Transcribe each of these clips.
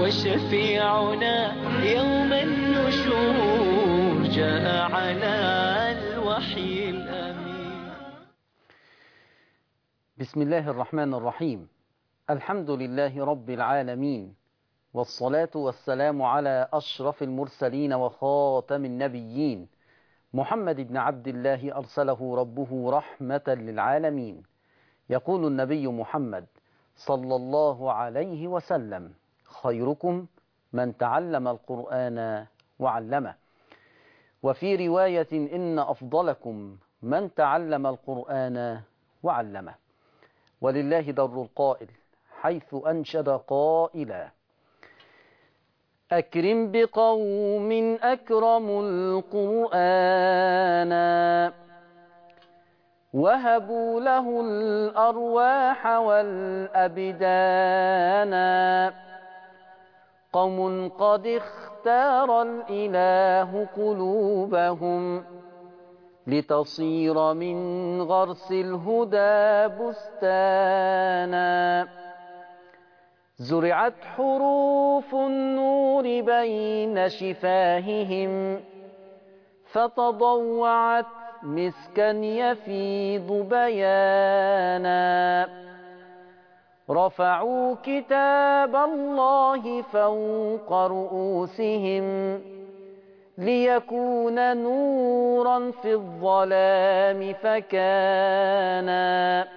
وشفيعنا يوم النشور جاء على الوحي الأمين بسم الله الرحمن الرحيم الحمد لله رب العالمين والصلاة والسلام على أشرف المرسلين وخاتم النبيين محمد بن عبد الله أرسله ربه رحمة للعالمين يقول النبي محمد صلى الله عليه وسلم خيركم من تعلم القرآن وعلمه وفي رواية إن أفضلكم من تعلم القرآن وعلمه ولله در القائل حيث أنشد قائلا أكرم بقوم أكرموا القرآن وهبوا له الأرواح والأبدان قوم قد اختار الإله قلوبهم لتصير من غرس الهدى بستانا زرعت حروف النور بين شفاههم فتضوعت مسكا يفيض بيانا رفعوا كتاب الله فوق رؤوسهم ليكون نورا في الظلام فكانا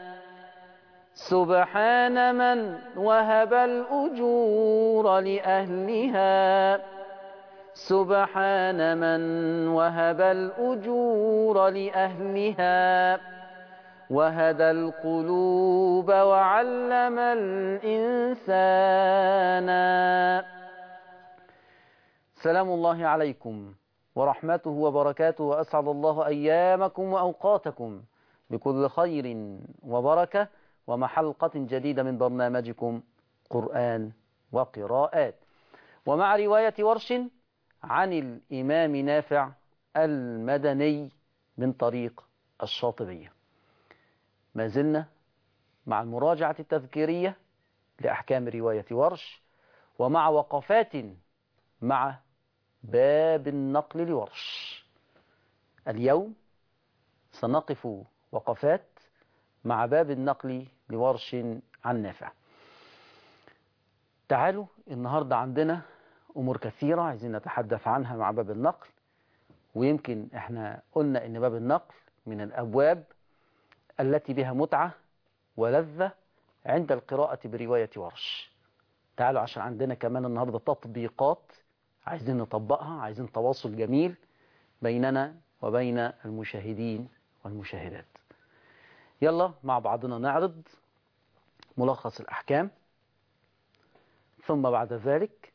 سبحان من وهب الأجور لأهلها سبحان من وهب الأجور لأهلها وهدى القلوب وعلم الإنسان سلام الله عليكم ورحمته وبركاته وأسعد الله أيامكم وأوقاتكم بكل خير وبركة ومحلقة جديدة من برنامجكم قرآن وقراءات ومع رواية ورش عن الإمام نافع المدني من طريق الشاطبية ما زلنا مع المراجعة التذكيرية لأحكام رواية ورش ومع وقفات مع باب النقل لورش اليوم سنقف وقفات مع باب النقل لورش عن نافع تعالوا النهاردة عندنا أمور كثيرة عايزين نتحدث عنها مع باب النقل ويمكن احنا قلنا ان باب النقل من الأبواب التي بها متعة ولذة عند القراءة برواية ورش تعالوا عشان عندنا كمان النهاردة تطبيقات عايزين نطبقها عايزين تواصل جميل بيننا وبين المشاهدين والمشاهدات يلا مع بعضنا نعرض ملخص الأحكام ثم بعد ذلك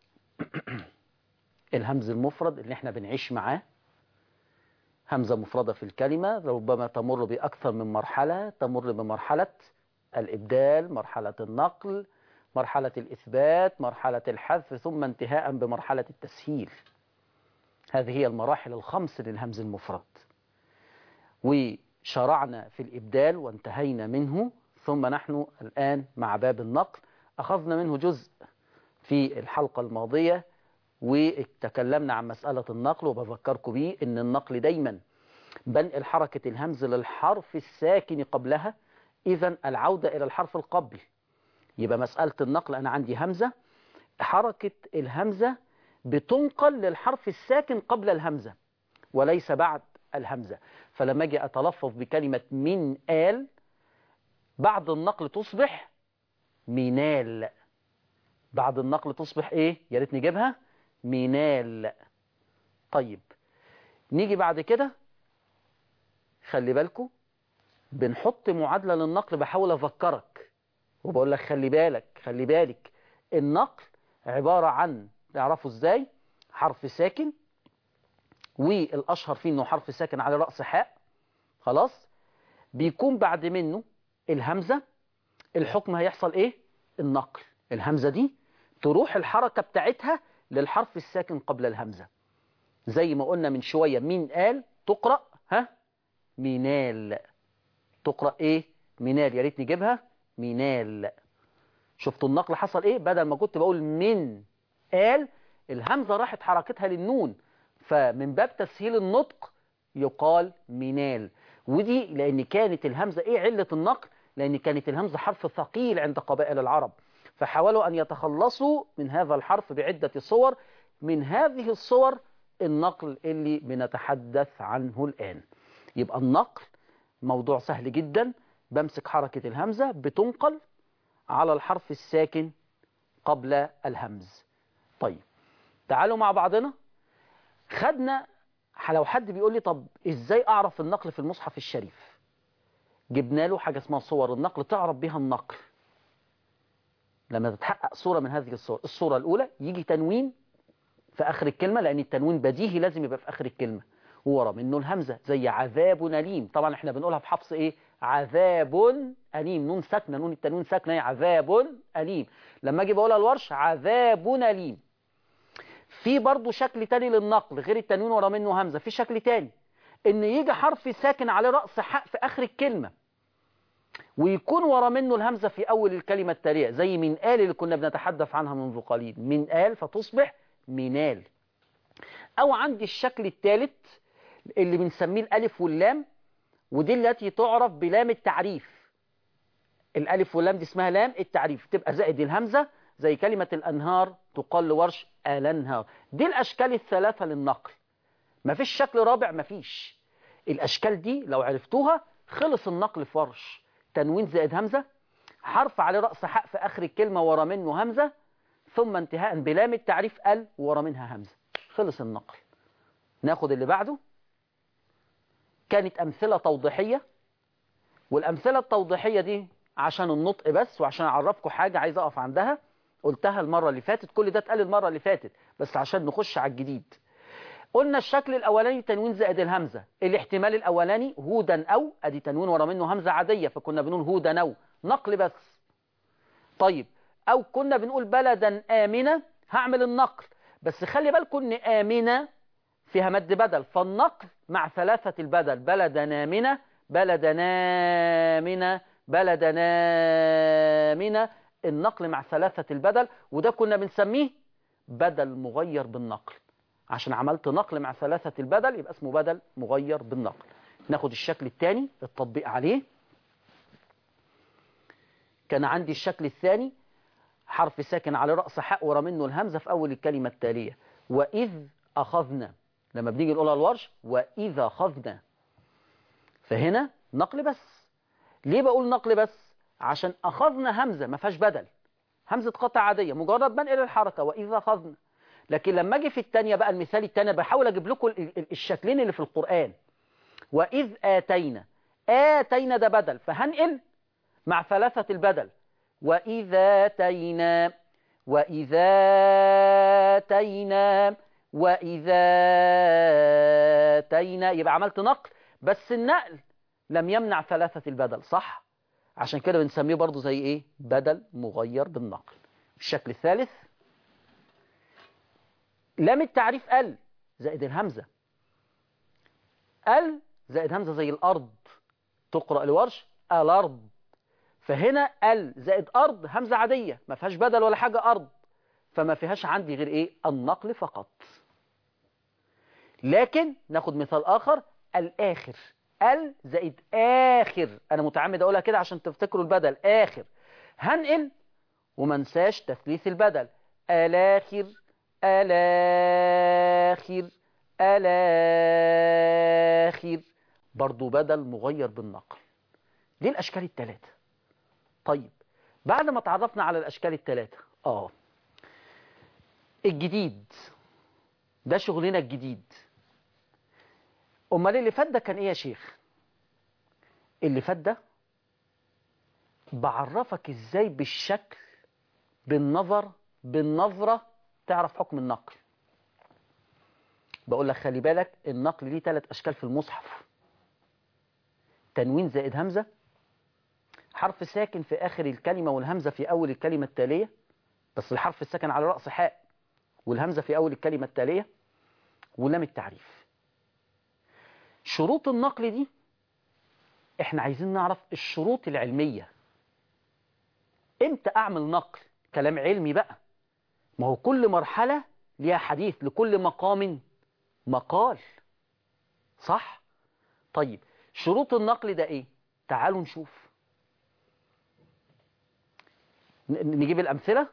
الهمز المفرد اللي احنا بنعيش معاه همزة مفردة في الكلمة ربما تمر بأكثر من مرحلة تمر بمرحلة الإبدال مرحلة النقل مرحلة الإثبات مرحلة الحذف ثم انتهاء بمرحلة التسهيل هذه هي المراحل الخمس للهمز المفرد وشرعنا في الإبدال وانتهينا منه ثم نحن الآن مع باب النقل أخذنا منه جزء في الحلقة الماضية وتكلمنا عن مسألة النقل وبذكركم بيه ان النقل دايما بنقل حركة الهمز للحرف الساكن قبلها اذا العودة الى الحرف القبل يبقى مسألة النقل انا عندي همزة حركة الهمزة بتنقل للحرف الساكن قبل الهمزة وليس بعد الهمزة فلما اجي اتلفظ بكلمة من آل بعد النقل تصبح منال بعد النقل تصبح ايه يا ريت نجيبها منال طيب نيجي بعد كده خلي بالكم بنحط معادلة للنقل بحاول أفكرك وبقول لك خلي بالك خلي بالك النقل عبارة عن تعرفوا ازاي حرف ساكن والأشهر فيه انه حرف ساكن على رأس حاء خلاص بيكون بعد منه الهمزة الحكم هيحصل ايه النقل الهمزة دي تروح الحركة بتاعتها للحرف الساكن قبل الهمزة زي ما قلنا من شوية مين قال تقرأ ها مينال تقرأ ايه مينال يا ريت نجيبها مينال شفتوا النقل حصل ايه بدل ما كنت بقول من قال الهمزة راحت حركتها للنون فمن باب تسهيل النطق يقال منال ودي لأن كانت الهمزة إيه علة النقل لأن كانت الهمزة حرف ثقيل عند قبائل العرب فحاولوا أن يتخلصوا من هذا الحرف بعدة صور من هذه الصور النقل اللي بنتحدث عنه الآن يبقى النقل موضوع سهل جدا بمسك حركة الهمزة بتنقل على الحرف الساكن قبل الهمز طيب تعالوا مع بعضنا خدنا لو حد بيقول لي طب ازاي اعرف النقل في المصحف الشريف جبنا له حاجة اسمها صور النقل تعرف بها النقل لما تتحقق صورة من هذه الصور الصورة الأولى يجي تنوين في آخر الكلمة لأن التنوين بديهي لازم يبقى في آخر الكلمة ورا منه الهمزة زي عذاب أليم طبعا احنا بنقولها في حفص ايه عذاب أليم نون ساكنة نون التنوين ساكنة ايه عذاب أليم لما اجي بقولها الورش عذاب أليم في برضو شكل تاني للنقل غير التنوين ورا منه همزة في شكل تاني ان يجي حرف ساكن عليه رأس حق في آخر الكلمة ويكون ورا منه الهمزة في أول الكلمة التالية زي من آل اللي كنا بنتحدث عنها منذ قليل من آل فتصبح منال أو عندي الشكل الثالث اللي بنسميه الألف واللام ودي التي تعرف بلام التعريف الألف واللام دي اسمها لام التعريف تبقى زائد الهمزة زي كلمة الأنهار تقال لورش الأنهار دي الأشكال الثلاثة للنقل مفيش شكل رابع مفيش الأشكال دي لو عرفتوها خلص النقل في ورش تنوين زائد همزة حرف عليه رأس حق في آخر الكلمة ورا منه همزة ثم انتهاء بلام التعريف ال ورا منها همزة خلص النقل ناخد اللي بعده كانت أمثلة توضيحية والأمثلة التوضيحية دي عشان النطق بس وعشان أعرفكم حاجة عايز أقف عندها قلتها المرة اللي فاتت كل ده اتقال المرة اللي فاتت بس عشان نخش على الجديد قلنا الشكل الأولاني تنوين زائد الهمزة الاحتمال الأولاني هودا أو أدي تنوين ورا منه همزة عادية فكنا بنقول هودا أو نقل بس طيب أو كنا بنقول بلدا آمنة هعمل النقل بس خلي بالكم إن آمنة فيها مد بدل فالنقل مع ثلاثة البدل بلدا آمنة بلدا آمنة بلدا آمنة النقل مع ثلاثة البدل وده كنا بنسميه بدل مغير بالنقل عشان عملت نقل مع ثلاثة البدل يبقى اسمه بدل مغير بالنقل ناخد الشكل الثاني التطبيق عليه كان عندي الشكل الثاني حرف ساكن على رأس حق ورا منه الهمزة في أول الكلمة التالية وإذ أخذنا لما بنيجي نقولها الورش وإذا أخذنا فهنا نقل بس ليه بقول نقل بس عشان أخذنا همزة ما فيهاش بدل همزة قطع عادية مجرد بنقل الحركة وإذا أخذنا لكن لما اجي في الثانيه بقى المثال الثاني بحاول اجيب لكم الشكلين اللي في القرآن وإذ آتينا آتينا ده بدل فهنقل مع ثلاثة البدل وإذا آتينا وإذا آتينا وإذا آتينا يبقى عملت نقل بس النقل لم يمنع ثلاثة البدل صح عشان كده بنسميه برضو زي ايه بدل مغير بالنقل الشكل الثالث لام التعريف ال زائد الهمزة ال زائد همزة زي الأرض تقرأ الورش الأرض فهنا ال زائد أرض همزة عادية ما فيهاش بدل ولا حاجة أرض فما فيهاش عندي غير إيه النقل فقط لكن ناخد مثال آخر الآخر ال زائد آخر أنا متعمد أقولها كده عشان تفتكروا البدل آخر هنقل ومنساش تثليث البدل الآخر الآخر الآخر برضو بدل مغير بالنقل دي الأشكال الثلاثة طيب بعد ما تعرفنا على الأشكال الثلاثة آه الجديد ده شغلنا الجديد أمال اللي فات ده كان إيه يا شيخ اللي فات ده بعرفك إزاي بالشكل بالنظر بالنظرة تعرف حكم النقل بقول لك خلي بالك النقل ليه ثلاث أشكال في المصحف تنوين زائد همزة حرف ساكن في آخر الكلمة والهمزة في أول الكلمة التالية بس الحرف الساكن على رأس حاء والهمزة في أول الكلمة التالية ولام التعريف شروط النقل دي احنا عايزين نعرف الشروط العلمية امتى اعمل نقل كلام علمي بقى ما هو كل مرحلة ليها حديث لكل مقام مقال صح طيب شروط النقل ده ايه تعالوا نشوف ن- نجيب الأمثلة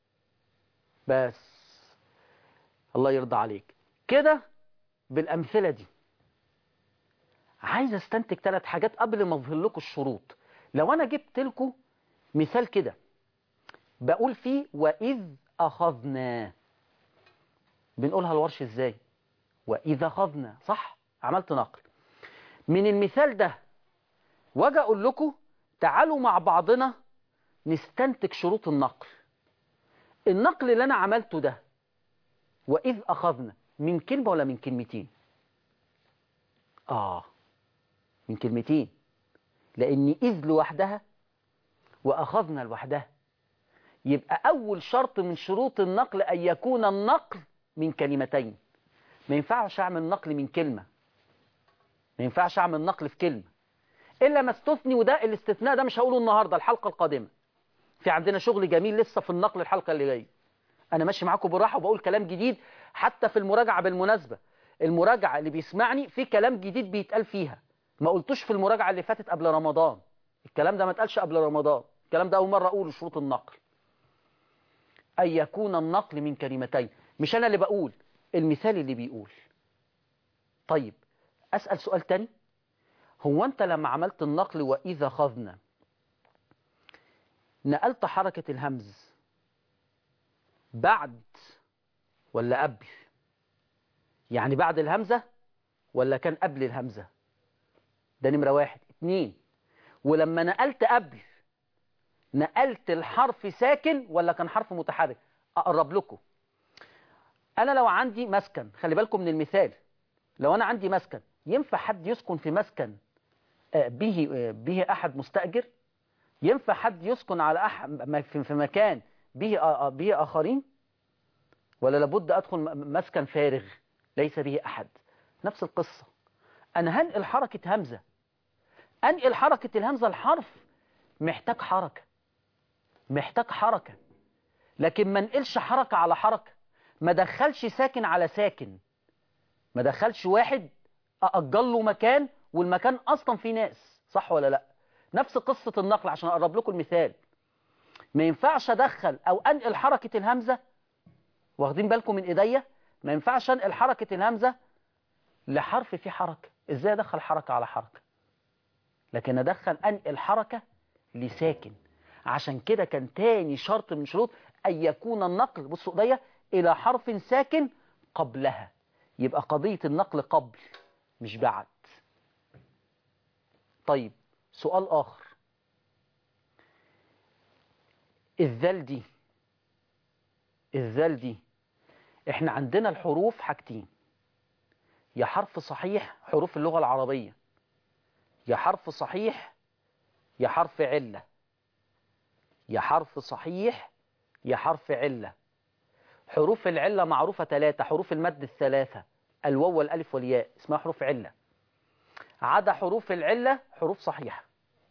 بس الله يرضى عليك كده بالأمثلة دي عايز استنتج ثلاث حاجات قبل ما اظهر لكم الشروط لو انا جبت لكم مثال كده بقول فيه واذ اخذنا بنقولها الورش ازاي واذا اخذنا صح عملت نقل من المثال ده واجي اقول لكم تعالوا مع بعضنا نستنتج شروط النقل النقل اللي انا عملته ده واذ اخذنا من كلمه ولا من كلمتين اه من كلمتين لأن إذ لوحدها وأخذنا لوحدها يبقى أول شرط من شروط النقل أن يكون النقل من كلمتين ما ينفعش أعمل نقل من كلمة ما ينفعش أعمل نقل في كلمة إلا ما استثني وده الاستثناء ده مش هقوله النهاردة الحلقة القادمة في عندنا شغل جميل لسه في النقل الحلقة اللي جاية أنا ماشي معاكم بالراحة وبقول كلام جديد حتى في المراجعة بالمناسبة المراجعة اللي بيسمعني في كلام جديد بيتقال فيها ما قلتوش في المراجعة اللي فاتت قبل رمضان الكلام ده ما اتقالش قبل رمضان الكلام ده أول مرة أقوله شروط النقل أن يكون النقل من كلمتين مش أنا اللي بقول المثال اللي بيقول طيب أسأل سؤال تاني هو أنت لما عملت النقل وإذا خذنا نقلت حركة الهمز بعد ولا قبل يعني بعد الهمزة ولا كان قبل الهمزة ده نمرة واحد اتنين ولما نقلت قبل نقلت الحرف ساكن ولا كان حرف متحرك اقرب لكم انا لو عندي مسكن خلي بالكم من المثال لو انا عندي مسكن ينفع حد يسكن في مسكن آه، به آه، به احد مستاجر ينفع حد يسكن على أحد م- في في مكان به آه، آه، به اخرين ولا لابد ادخل م- مسكن فارغ ليس به احد نفس القصه انا هنقل حركه همزه انقل حركه الهمزه الحرف محتاج حركه محتاج حركه لكن ما انقلش حركه على حركه ما دخلش ساكن على ساكن ما دخلش واحد أأجل له مكان والمكان أصلا فيه ناس صح ولا لا نفس قصة النقل عشان أقرب لكم المثال ما ينفعش أدخل أو أنقل حركة الهمزة واخدين بالكم من إيديا ما ينفعش أنقل حركة الهمزة لحرف فيه حركة إزاي أدخل حركة على حركة لكن أدخل أنقل حركة لساكن عشان كده كان تاني شرط من شروط أن يكون النقل بصوا إيديا إلى حرف ساكن قبلها يبقى قضية النقل قبل مش بعد طيب سؤال آخر الذال دي الذال دي احنا عندنا الحروف حاجتين يا حرف صحيح حروف اللغة العربية يا حرف صحيح يا حرف علة يا حرف صحيح يا حرف علة حروف العلة معروفة ثلاثة حروف المد الثلاثة الواو والألف والياء اسمها حروف علة عدا حروف العلة حروف صحيحة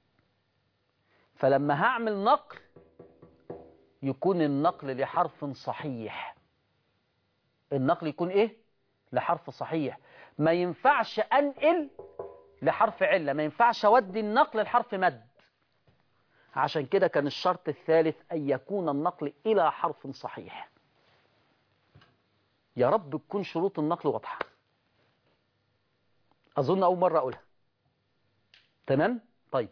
فلما هعمل نقل يكون النقل لحرف صحيح النقل يكون ايه لحرف صحيح ما ينفعش انقل لحرف علة ما ينفعش اودي النقل لحرف مد عشان كده كان الشرط الثالث ان يكون النقل الى حرف صحيح يا رب تكون شروط النقل واضحة أظن أول مرة أقولها تمام؟ طيب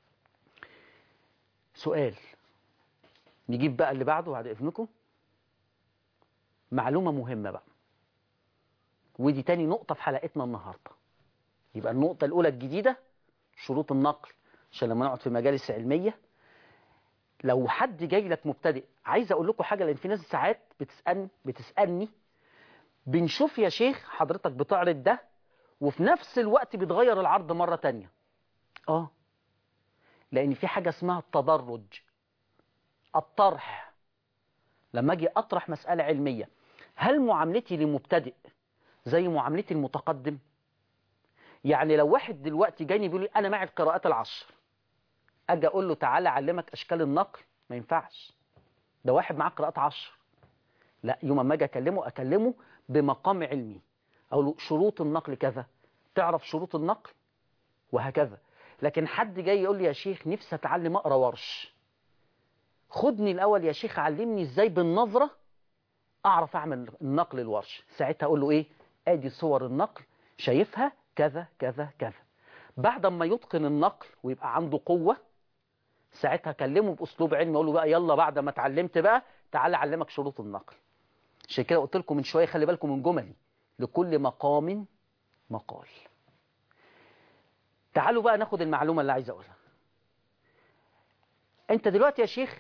سؤال نجيب بقى اللي بعده بعد إذنكم معلومة مهمة بقى ودي تاني نقطة في حلقتنا النهاردة يبقى النقطة الأولى الجديدة شروط النقل عشان لما نقعد في مجالس علمية لو حد جاي لك مبتدئ عايز أقول لكم حاجة لأن في ناس ساعات بتسألني بتسألني بنشوف يا شيخ حضرتك بتعرض ده وفي نفس الوقت بتغير العرض مرة تانية اه لان في حاجة اسمها التدرج الطرح لما اجي اطرح مسألة علمية هل معاملتي لمبتدئ زي معاملتي المتقدم يعني لو واحد دلوقتي جاني بيقول لي انا معي القراءات العشر اجي اقول له تعالى اعلمك اشكال النقل ما ينفعش ده واحد معاه قراءات عشر لا يوم ما اجي اكلمه اكلمه بمقام علمي اقول له شروط النقل كذا تعرف شروط النقل وهكذا لكن حد جاي يقول لي يا شيخ نفسي اتعلم اقرا ورش خدني الاول يا شيخ علمني ازاي بالنظره اعرف اعمل النقل الورش ساعتها اقول له ايه ادي صور النقل شايفها كذا كذا كذا بعد ما يتقن النقل ويبقى عنده قوه ساعتها اكلمه باسلوب علمي اقول له بقى يلا بعد ما اتعلمت بقى تعالى اعلمك شروط النقل عشان كده قلت لكم من شويه خلي بالكم من جملي لكل مقام مقال تعالوا بقى ناخد المعلومه اللي عايز اقولها انت دلوقتي يا شيخ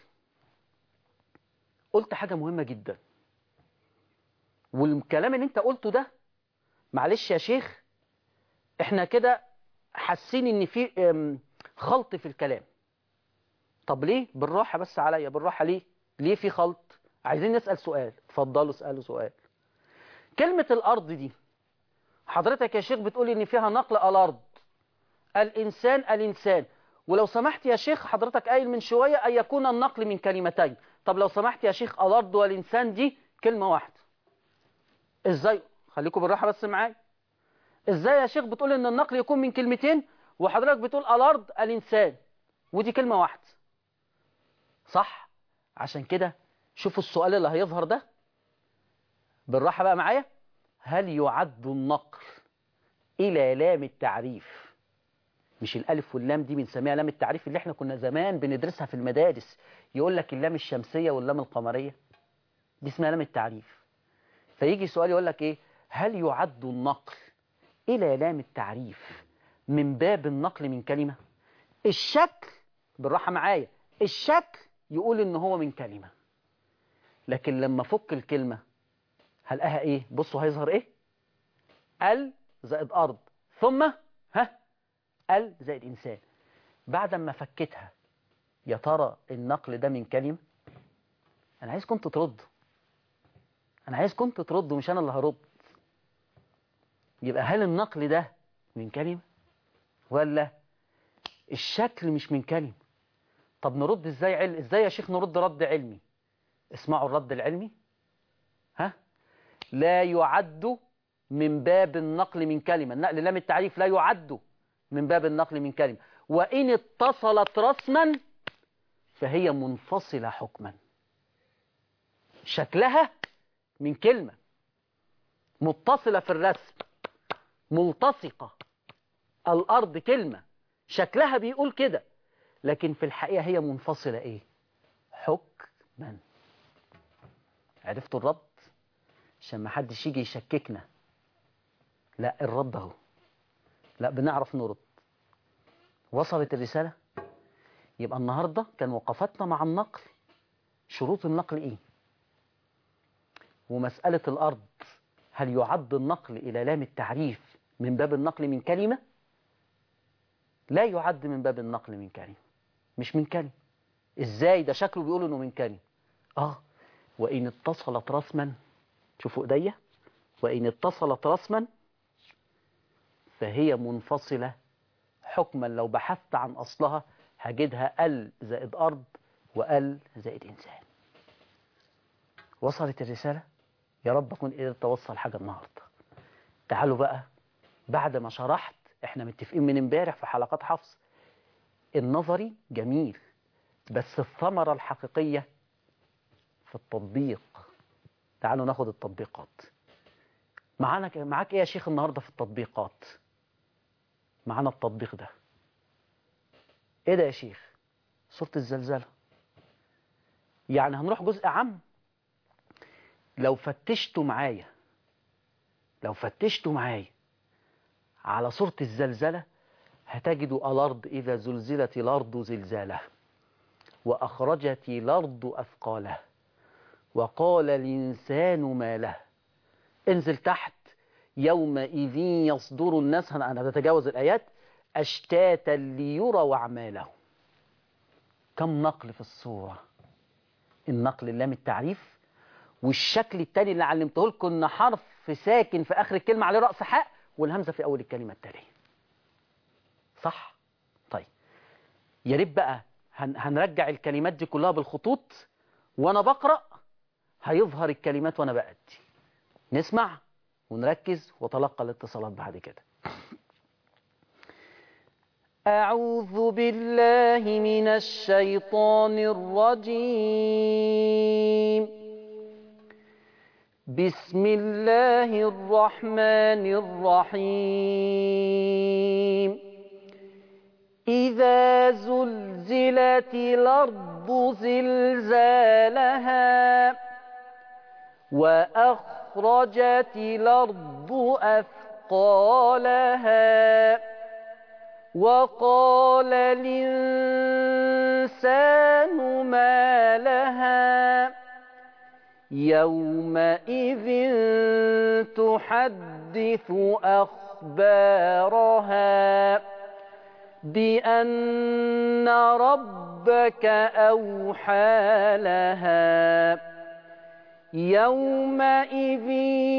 قلت حاجه مهمه جدا والكلام اللي انت قلته ده معلش يا شيخ احنا كده حاسين ان في ام، خلط في الكلام طب ليه بالراحه بس عليا بالراحه ليه ليه في خلط عايزين نسال سؤال اتفضلوا اسالوا سؤال كلمه الارض دي حضرتك يا شيخ بتقولي ان فيها نقل الارض الانسان الانسان ولو سمحت يا شيخ حضرتك قايل من شويه ان يكون النقل من كلمتين طب لو سمحت يا شيخ الارض والانسان دي كلمه واحده ازاي خليكم بالراحه بس معايا ازاي يا شيخ بتقول ان النقل يكون من كلمتين وحضرتك بتقول الارض الانسان ودي كلمه واحده صح عشان كده شوفوا السؤال اللي هيظهر ده بالراحه بقى معايا هل يعد النقل الى لام التعريف مش الالف واللام دي بنسميها لام التعريف اللي احنا كنا زمان بندرسها في المدارس يقول لك اللام الشمسيه واللام القمريه دي اسمها لام التعريف فيجي سؤال يقول لك ايه هل يعد النقل الى لام التعريف من باب النقل من كلمه الشكل بالراحه معايا الشكل يقول ان هو من كلمه لكن لما فك الكلمه هلقاها ايه بصوا هيظهر ايه ال زائد ارض ثم ها ال زائد انسان بعد ما فكتها يا ترى النقل ده من كلمه انا عايزكم تردوا انا عايزكم تردوا مش انا اللي هرد يبقى هل النقل ده من كلمه ولا الشكل مش من كلمه طب نرد ازاي عل... ازاي يا شيخ نرد رد علمي اسمعوا الرد العلمي ها لا يعد من باب النقل من كلمة النقل لام التعريف لا يعد من باب النقل من كلمة وإن اتصلت رسما فهي منفصلة حكما شكلها من كلمة متصلة في الرسم ملتصقة الأرض كلمة شكلها بيقول كده لكن في الحقيقة هي منفصلة إيه حكما عرفتوا الرد عشان ما حدش يجي يشككنا لا الرد اهو لا بنعرف نرد وصلت الرسالة يبقى النهاردة كان وقفتنا مع النقل شروط النقل ايه ومسألة الأرض هل يعد النقل إلى لام التعريف من باب النقل من كلمة لا يعد من باب النقل من كلمة مش من كلمة ازاي ده شكله بيقول انه من كلمة اه وإن اتصلت رسما شوفوا ايديا وإن اتصلت رسما فهي منفصلة حكما لو بحثت عن أصلها هجدها ال زائد أرض وال زائد إنسان وصلت الرسالة يا رب أكون قدرت أوصل حاجة النهاردة تعالوا بقى بعد ما شرحت احنا متفقين من امبارح في حلقات حفص النظري جميل بس الثمرة الحقيقية في التطبيق تعالوا ناخد التطبيقات معانا معاك ايه يا شيخ النهارده في التطبيقات معانا التطبيق ده ايه ده يا شيخ سورة الزلزلة يعني هنروح جزء عام لو فتشتوا معايا لو فتشتوا معايا على سورة الزلزلة هتجدوا الأرض إذا زلزلت الأرض زلزالها وأخرجت الأرض أثقالها وقال الإنسان ما له انزل تحت يومئذ يصدر الناس أنا بتجاوز الآيات أشتاتا ليروا أعمالهم كم نقل في الصورة النقل اللام التعريف والشكل التاني اللي علمته لكم ان حرف ساكن في اخر الكلمه عليه راس حاء والهمزه في اول الكلمه التاليه صح طيب يا ريت بقى هن هنرجع الكلمات دي كلها بالخطوط وانا بقرا هيظهر الكلمات وأنا بأدي نسمع ونركز وتلقى الاتصالات بعد كده أعوذ بالله من الشيطان الرجيم بسم الله الرحمن الرحيم إذا زلزلت الأرض زلزالها وأخرجت الأرض أثقالها وقال الإنسان ما لها يومئذ تحدث أخبارها بأن ربك أوحى لها يومئذ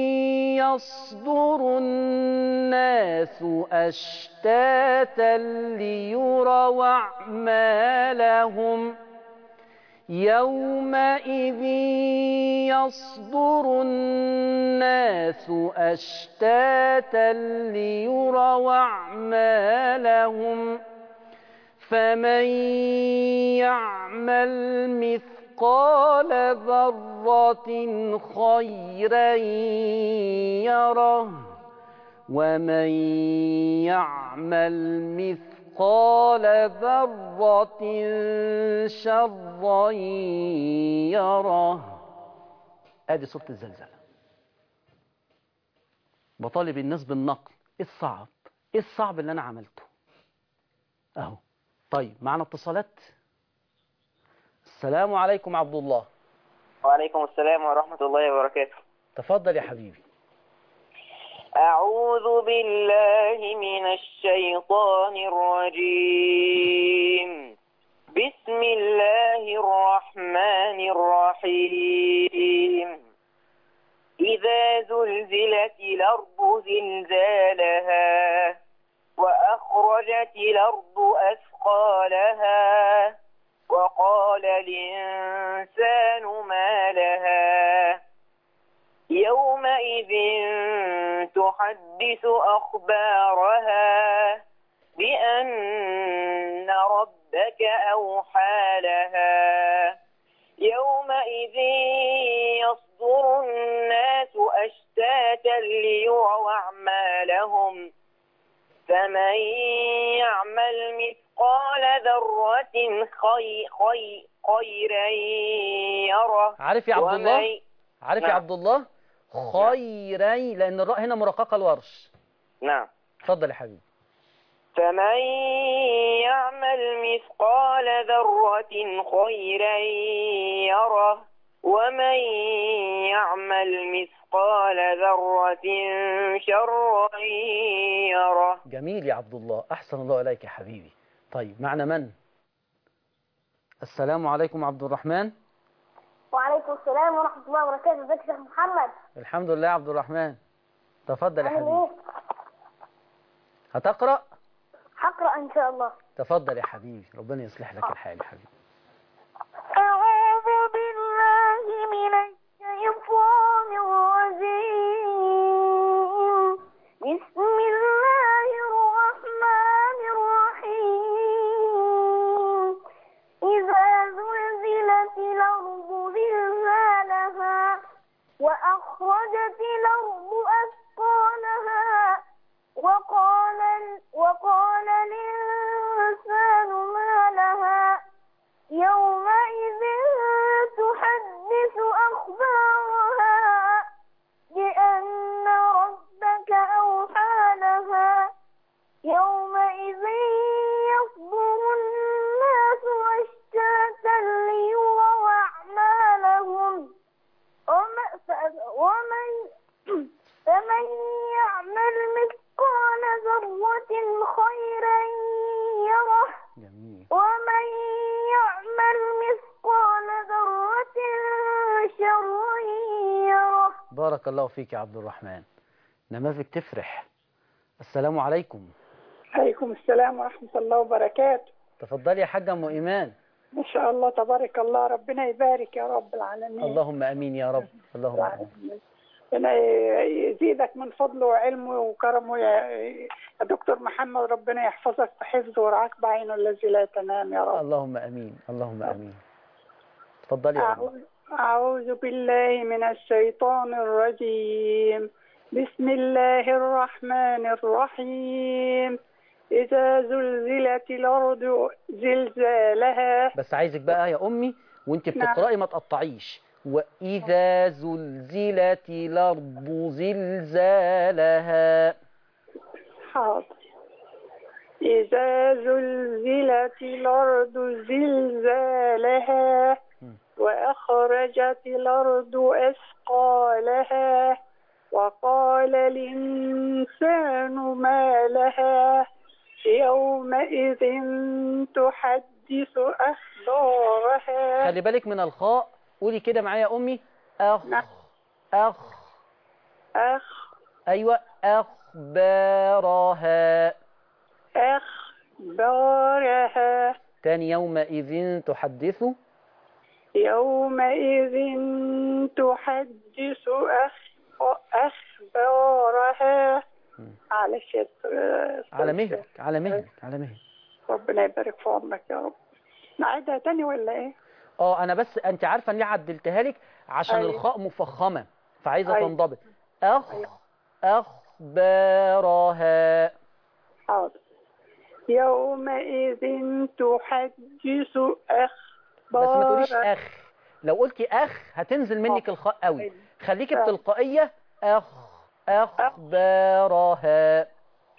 يصدر الناس أشتاتا ليروا أعمالهم يومئذ يصدر الناس أشتاتا ليروا أعمالهم فمن يعمل مثقال ذرة خيرا يره ومن يعمل مثقال ذرة شرا يره ادي سورة الزلزلة بطالب الناس بالنقل ايه الصعب ايه الصعب اللي انا عملته اهو طيب معنا اتصالات السلام عليكم عبد الله وعليكم السلام ورحمة الله وبركاته تفضل يا حبيبي أعوذ بالله من الشيطان الرجيم بسم الله الرحمن الرحيم إذا زلزلت الأرض زلزالها وأخرجت الأرض أثقالها وقال الإنسان ما لها يومئذ تحدث أخبارها بأن ربك أوحى لها يومئذ يصدر الناس أشتاتا ليروا أعمالهم فمن يعمل مثقال ذرة خي خي خيرا يره عارف يا عبد الله ومن- عارف يا نعم. عبد الله خيري لان الراء هنا مرققه الورش نعم اتفضل يا حبيبي فمن يعمل مثقال ذرة خيرا يره ومن يعمل مثقال ذرة شرا يره جميل يا عبد الله احسن الله اليك يا حبيبي طيب معنا من السلام عليكم عبد الرحمن وعليكم السلام ورحمة الله وبركاته ازيك يا شيخ محمد الحمد لله يا عبد الرحمن تفضل يا عامل حبيبي ايه؟ هتقرا هقرأ ان شاء الله تفضل يا حبيبي ربنا يصلح لك الحال يا حبيبي أعوذ بالله من الشيطان الرجيم بسم الله الرحمن الرحيم إذا زلزلت الأرض زلزالها وأخرجت الأرض أثقالها وقال وقال الإنسان ما لها يومئذ تحدث أخبارها بأن ربك أوحى لها يومئذ يصدر الناس أشتاتا ليروا أعمالهم وم- ف- ومن فمن يعمل مثقال ذرة خيرا يره جميل ومن يعمل مثقال ذرة شرا يره بارك الله فيك يا عبد الرحمن نماذج تفرح السلام عليكم عليكم السلام ورحمة الله وبركاته تفضلي يا حاجة أم إيمان ما شاء الله تبارك الله ربنا يبارك يا رب العالمين اللهم امين يا رب اللهم امين ربنا يزيدك من فضله وعلمه وكرمه يا يا دكتور محمد ربنا يحفظك بحفظه ورعاك بعينه الذي لا تنام يا رب اللهم امين اللهم امين اتفضلي يا رب أعوذ, أعوذ بالله من الشيطان الرجيم بسم الله الرحمن الرحيم إذا زلزلت الأرض زلزالها بس عايزك بقى يا امي وانت نعم. بتقراي ما تقطعيش واذا زلزلت الارض زلزالها حاضر إذا زلزلت الأرض زلزالها مم. وأخرجت الأرض أثقالها وقال الإنسان ما لها يومئذ تحدث أخبارها خلي بالك من الخاء قولي كده معايا يا امي اخ نعم. اخ أخ ايوه اخبارها أخبارها تاني يومئذ تحدث يومئذ تحدث أخ- أخبارها مم. معلش يا أستاذ- على مهلك على مهلك على مهلك ربنا يبارك في عمرك يا رب نعيدها تاني ولا ايه؟ اه انا بس انت عارفه اني عدلتها لك عشان أيوة. الخاء مفخمه فعايزه أيوة. تنضبط اخ أيوة. اخبارها حاضر يومئذ تحدث أخبارها بس ما تقوليش اخ لو قلتي اخ هتنزل منك الخاء قوي أيوة. خليكي فعلا. بتلقائيه اخ اخبارها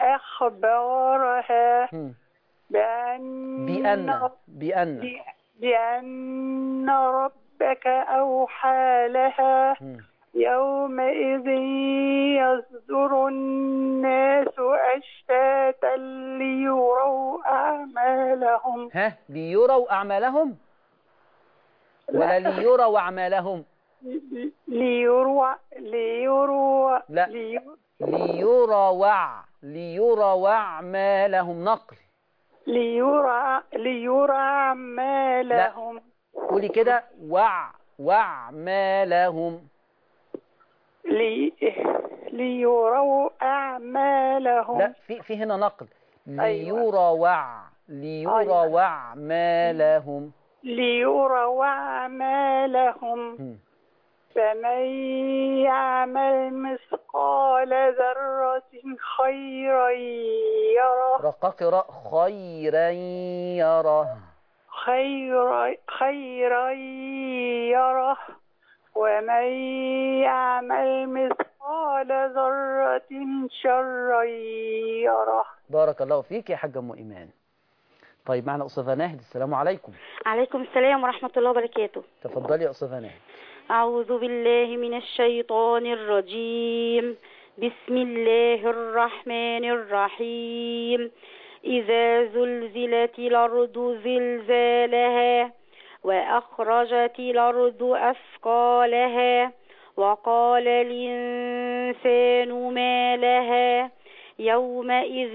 أخبارها هم. بأن بأن بأن ب- بأن ربك أوحى لها هم. يومئذ يصدر الناس أشتاتا ليروا أعمالهم ها ليروا أعمالهم ولا ليروا أعمالهم ليروا ليروا لا. ليروا ليروع ليروا أعمالهم نقل ليرى ليرى أعمالهم قولي كده وع وأعمالهم لي ليروا أعمالهم لا في في هنا نقل أيوة. ليروع ليروع أعمالهم ليروا أعمالهم هم. فمن يعمل مثقال ذرة خيرا يره رقاق راء خيرا يره خيرا خيرا يره ومن يعمل مثقال ذرة شرا يره بارك الله فيك يا حاجة أم إيمان طيب معنا أستاذة ناهد السلام عليكم عليكم السلام ورحمة الله وبركاته تفضلي يا أستاذة ناهد أعوذ بالله من الشيطان الرجيم بسم الله الرحمن الرحيم إذا زلزلت الأرض زلزالها وأخرجت الأرض أثقالها وقال الإنسان ما لها يومئذ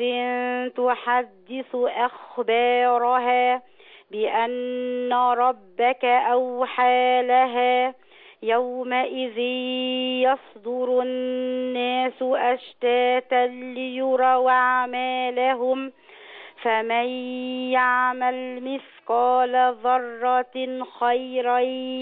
تحدث أخبارها بأن ربك أوحى لها يومئذ يصدر الناس أشتاتا ليروا أعمالهم فمن يعمل مثقال ذرة خيرا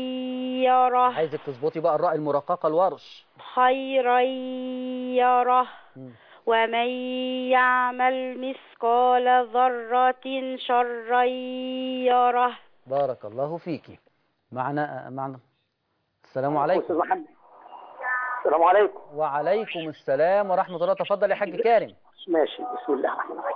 يره عايزك تظبطي بقى الراء المرققة الورش خيرا يره مم. ومن يعمل مثقال ذرة شرا يره بارك الله فيكي معنا معنا السلام عليكم أستاذ محمد السلام عليكم وعليكم السلام ورحمة الله تفضل يا حاج كارم ماشي بسم الله الرحمن الرحيم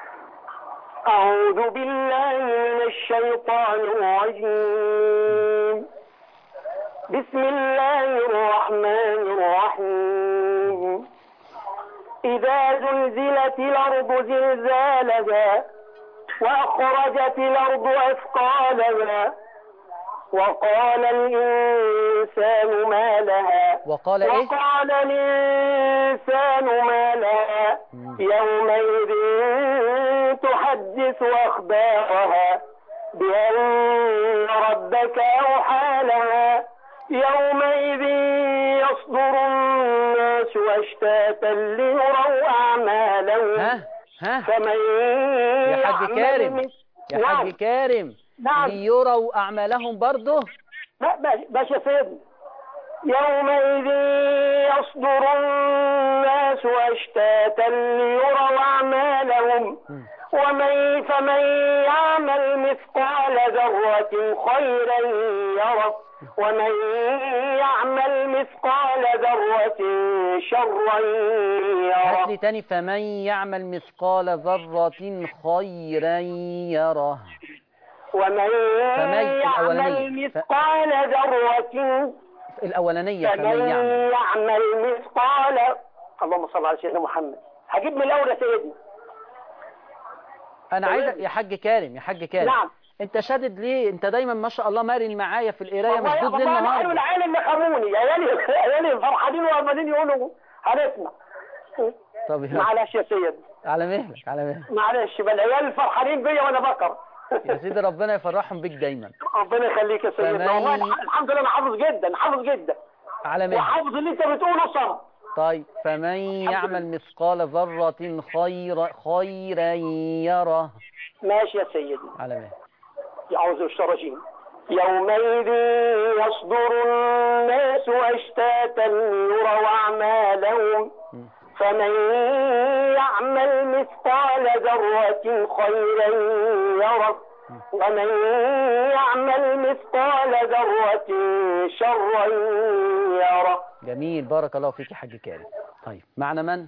أعوذ بالله من الشيطان الرجيم بسم الله الرحمن الرحيم إذا زلزلت الأرض زلزالها وأخرجت الأرض أثقالها وقال الإنسان ما لها وقال ايه وقال الإنسان ما لها مم. يومئذ تحدث أخبارها بأن ربك أوحى لها يومئذ يصدر الناس أشتاتا ليروا أعمالهم ها ها فمن يا حاج يعمل كارم مس- يا نعم. حاج كارم نعم. ليروا أعمالهم برضه لا باش باش يا سيدنا يومئذ يصدر الناس أشتاتا ليروا أعمالهم ومن فمن يعمل مثقال ذرة خيرا يره ومن يعمل مثقال ذرة شرا هات يره لي تاني فمن يعمل مثقال ذرة خيرا يره ومن فمن يعمل الأولانية. ف- مثقال ذرة الأولانية فمن فمن يعمل يعمل مثقال اللهم صل على سيدنا محمد هجيب من الاول يا سيدنا أنا تمام. عايز يا حاج كارم يا حاج كارم نعم أنت شادد ليه أنت دايما ما شاء الله مرن معايا في القراية والله مشدود ليه والله أنا حلو النهارده العيال اللي خموني عيالي عيالي فرحانين وعمالين يقولوا هنسمع طب يلا معلش يا سيد على مهلك على مهلك معلش بل العيال فرحانين بيا وانا بقرا يا سيدي ربنا يفرحهم بيك دايما ربنا يخليك يا سيدنا فمن- والله الح- الحمد لله انا حافظ جدا حافظ جدا على مهلك وحافظ اللي انت بتقوله صم طيب فمن يعمل مثقال ذرة خيرا خيرا يره ماشي يا سيدنا على مهلك أعوذ بالشرجين يومئذ يصدر الناس أشتاتا ليروا أعمالهم فمن يعمل مثقال ذرة خيرا يره ومن يعمل مثقال ذرة شرا يره جميل بارك الله فيك يا حاج كارم طيب معنا من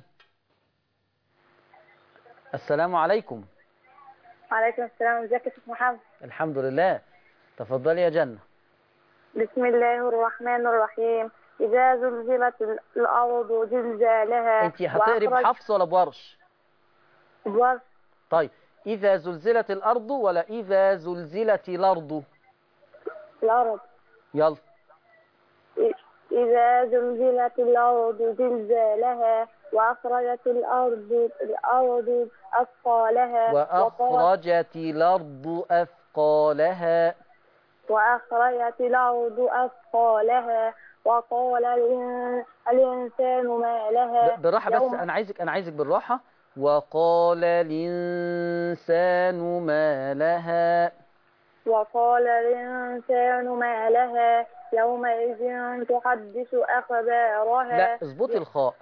السلام عليكم وعليكم السلام ازيك يا شيخ محمد الحمد لله تفضلي يا جنة بسم الله الرحمن الرحيم إذا زلزلت ال- الأرض زلزالها انت هتقري وأخرج- بحفص ولا بورش بورش طيب إذا زلزلت الأرض ولا إذا زلزلت الأرض الأرض يلا إ- إذا زلزلت الأرض زلزالها وأخرجت الأرض الأرض أثقالها وقال- وأخرجت الأرض أثقالها وأخرجت الأرض أثقالها وقال الإن- الإنسان ما لها ب- بالراحة بس يوم- أنا عايزك أنا عايزك بالراحة وقال الإنسان ما لها وقال الإنسان ما لها يومئذ تحدث أخبارها لا اظبطي الخاء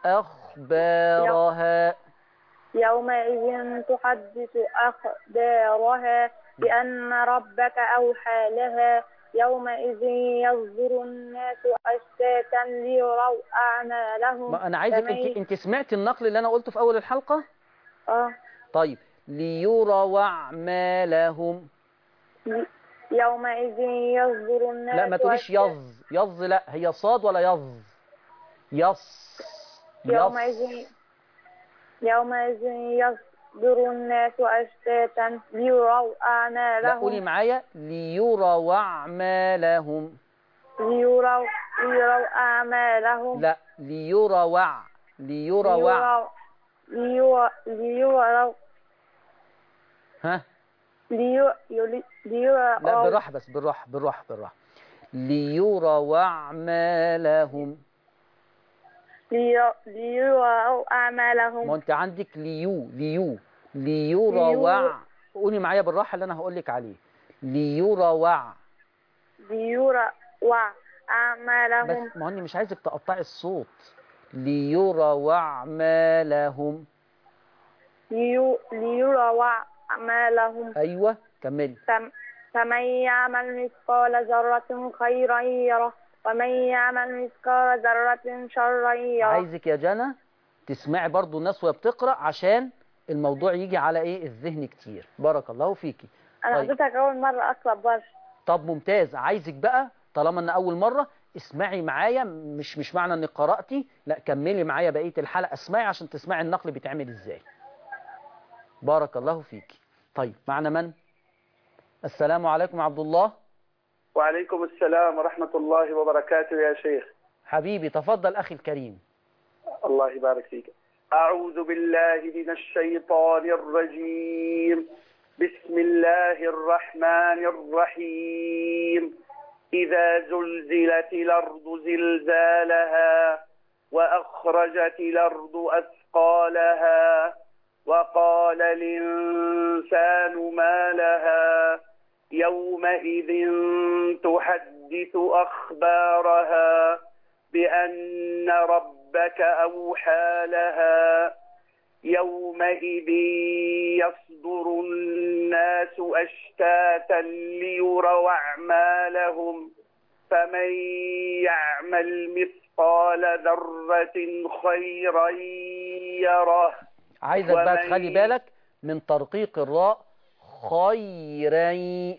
أخبارها يومئذ تحدث أخبارها بأن ربك أوحى لها يومئذ يصدر الناس أشتاتا ليروا أعمالهم ما أنا عايزك فمن- أنت أنت سمعتي النقل اللي أنا قلته في أول الحلقة آه. طيب ليروا أعمالهم يومئذ يصدر الناس لا ما تقوليش أشتاتا- يظ يظ لا هي صاد ولا يظ يص يومئذ يص يومئذ يصدر الناس أشتاتا ليروا لا أعمالهم قولي معايا ليروا أعمالهم ليروا ليروا أعمالهم لا ليروا ليروا ليروا ليروا ليروا ها ليروا ليروا لا بالراحة بس بالراحة بالراحة بالراحة ليروا أعمالهم ليروا ليروا أعمالهم ما أنت عندك ليو ليو ليروا ليو. قولي معايا بالراحة اللي أنا هقول لك عليه ليروا ليروا أعمالهم بس ما هو أني مش عايزك تقطعي الصوت ليروا أعمالهم ليو- ليروا أعمالهم أيوة كملي فم- فمن يعمل مثقال ذرة خيرا يره ومن يعمل مثقال ذرة شرا يره عايزك يا جنى تسمعي برضو الناس وهي بتقرأ عشان الموضوع يجي على ايه الذهن كتير بارك الله فيكي أنا طيب. حضرتك أول مرة أقرأ برش طب ممتاز عايزك بقى طالما ان اول مرة اسمعي معايا مش مش معنى انك قرأتي لا كملي معايا بقية الحلقة اسمعي عشان تسمعي النقل بيتعمل ازاي بارك الله فيكي طيب معنا من السلام عليكم عبد الله وعليكم السلام ورحمة الله وبركاته يا شيخ حبيبي تفضل اخي الكريم الله يبارك فيك أعوذ بالله من الشيطان الرجيم بسم الله الرحمن الرحيم إذا زلزلت الأرض زلزالها وأخرجت الأرض أثقالها وقال الإنسان ما لها يومئذ تحدث أخبارها بأن ربك أوحى لها يومئذ يصدر الناس أشتاتا ليروا أعمالهم فمن يعمل مثقال ذرة خيرا يره عايزك بقى ومن- تخلي بالك من ترقيق الراء خيري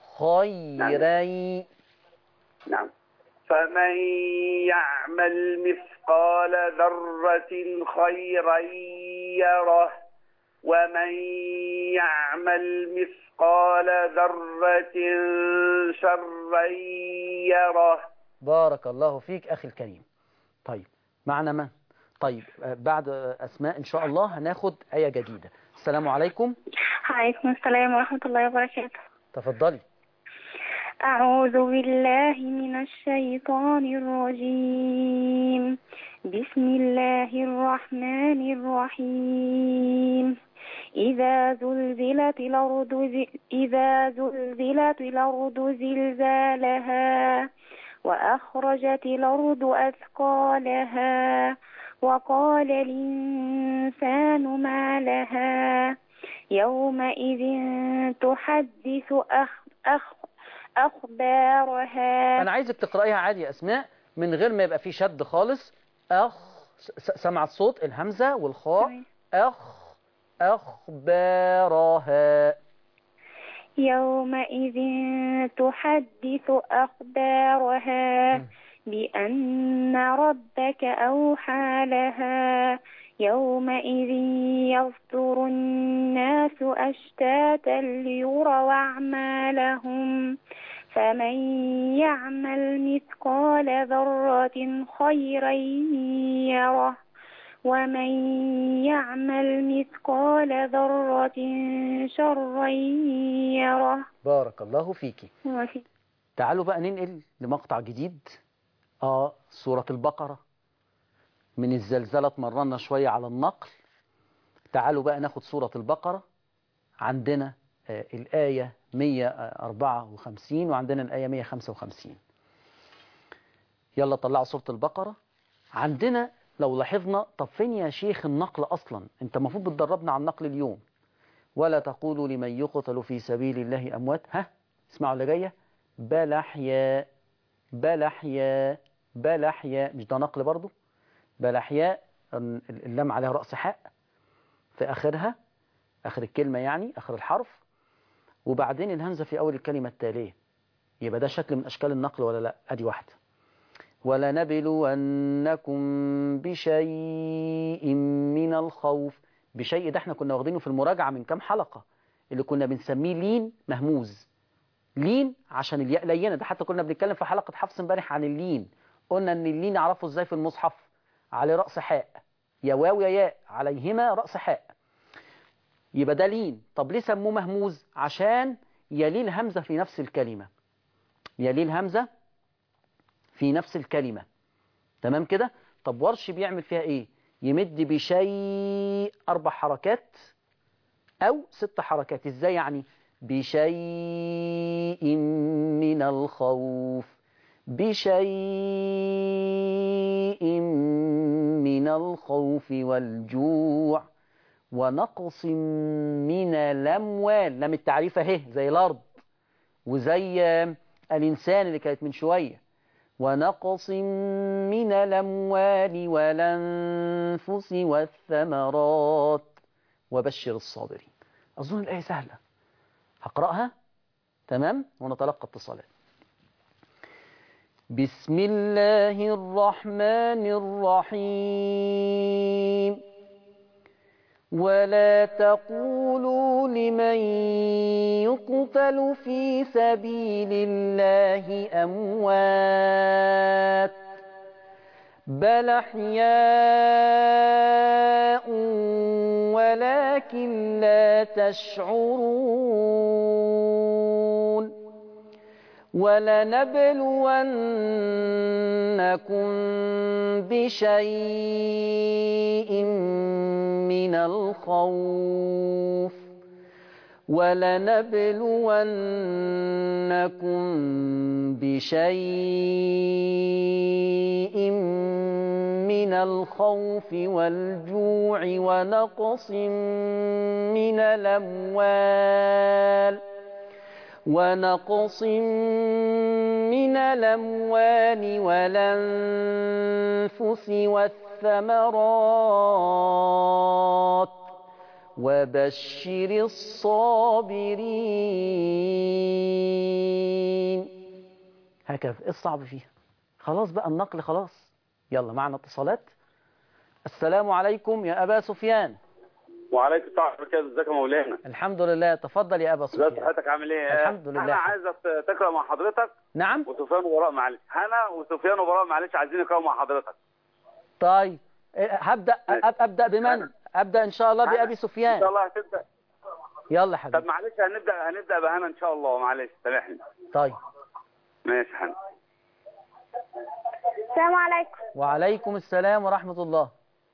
خيري نعم فمن يعمل مثقال ذرة خيرا يره ومن يعمل مثقال ذرة شرا يره بارك الله فيك أخي الكريم طيب معنا من طيب آه، بعد آه، أسماء إن شاء الله هناخد آية جديدة السلام عليكم عليكم السلام ورحمة الله وبركاته تفضلي أعوذ بالله من الشيطان الرجيم بسم الله الرحمن الرحيم إذا زلزلت الأرض ز- إذا زلزلت الأرض زلزالها وأخرجت الأرض أثقالها وقال الإنسان ما لها يومئذ تحدث أخ أخ أخبارها أنا عايزك تقرأيها عادي يا أسماء من غير ما يبقى في شد خالص أخ س- سمع الصوت الهمزة والخاء تمام. أخ أخبارها يومئذ تحدث أخبارها بأن ربك أوحى لها يومئذ يصدر الناس أشتاتا ليروا أعمالهم فمن يعمل مثقال ذرة خيرا يره ومن يعمل مثقال ذرة شرا يره بارك الله فيكي وفي تعالوا بقى ننقل لمقطع جديد اه سورة البقرة من الزلزلة مرنا شوية على النقل تعالوا بقى ناخد سورة البقرة عندنا آه الآية 154 وعندنا الآية 155 يلا طلعوا سورة البقرة عندنا لو لاحظنا طب فين يا شيخ النقل أصلا انت المفروض بتدربنا على النقل اليوم ولا تقولوا لمن يقتل في سبيل الله أموات ها اسمعوا اللي جايه بل أحياء بل أحياء بل أحياء مش ده نقل برضو بل أحياء اللام عليها رأس حاء في آخرها آخر الكلمة يعني آخر الحرف وبعدين الهمزة في أول الكلمة التالية يبقى ده شكل من أشكال النقل ولا لا أدي واحدة ولنبلونكم بشيء من الخوف بشيء ده احنا كنا واخدينه في المراجعة من كام حلقة اللي كنا بنسميه لين مهموز لين عشان الياء لينه ده حتى كنا بنتكلم في حلقة حفص امبارح عن اللين قلنا ان اللين نعرفه ازاي في المصحف عليه رأس حاء يا واو يا ياء عليهما رأس حاء يبقى ده لين طب ليه سموه مهموز عشان يليه الهمزة في نفس الكلمة يليه الهمزة في نفس الكلمة تمام كده طب ورش بيعمل فيها ايه يمد بشيء اربع حركات او ست حركات ازاي يعني بشيء من الخوف بشيء من الخوف والجوع ونقص من الأموال لم التعريف اهي زي الأرض وزي الإنسان اللي كانت من شوية ونقص من الأموال والأنفس والثمرات وبشر الصابرين أظن الآية سهلة هقرأها تمام ونتلقى اتصالات بسم الله الرحمن الرحيم ولا تقولوا لمن يقتل في سبيل الله أموات بل أحياء ولكن لا تشعرون ولنبلونكم بشيء من الخوف ولنبلونكم بشيء من الخوف والجوع ونقص من الأموال ونقص من الأموال والأنفس والثمرات وبشر الصابرين هكذا ايه الصعب فيها خلاص بقى النقل خلاص يلا معنا اتصالات السلام عليكم يا أبا سفيان وعليكم السلام ورحمه الله ازيك يا مولانا الحمد لله تفضل يا أبا ازي سفيان صحتك عامل ايه الحمد لله. انا عايزك تقرا مع حضرتك نعم وسفيان وبراء معلش هنا وسفيان وبراء معلش عايزين يقراوا مع حضرتك طيب إيه، هبدأ أب- أبدأ بمن أبدأ إن شاء الله بأبي ان شاء سفيان الله هتبدا يلا طب حبيبي معلش هنبدا هنبدا بهنا ان شاء الله معلش سامحني طيب ماشي يا حنا السلام عليكم وعليكم السلام ورحمة الله